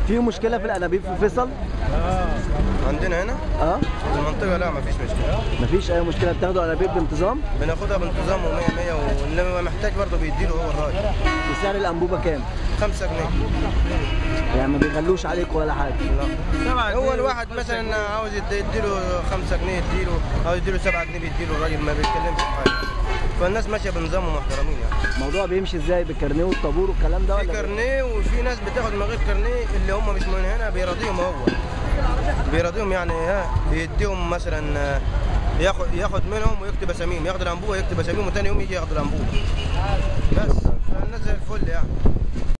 في مشكله في الانابيب في فيصل عندنا هنا اه في المنطقه لا ما فيش مشكله مفيش اي مشكله بتاخدوا انابيب بانتظام بناخدها بانتظام و100 100 واللي محتاج برضه بيديله هو الراجل وسعر الانبوبه كام 5 جنيه يعني ما بيغلوش عليك ولا حاجه لا هو الواحد مثلا عاوز يد- يديله 5 جنيه يديله او يديله 7 جنيه بيديله الراجل ما بيتكلمش في حاجه فالناس ماشيه بنظام ومحترمين يعني الموضوع بيمشي ازاي بالكارنيه والطابور والكلام ده في ولا كارنيه وفي ناس بتاخد من غير كارنيه اللي هم مش من هنا بيراضيهم هو بيراضيهم يعني ها بيديهم مثلا آه، ياخد ياخد منهم ويكتب اساميهم ياخد الانبوبه يكتب اساميهم وتاني يوم يجي ياخد الانبوبه بس فالناس زي الفل يعني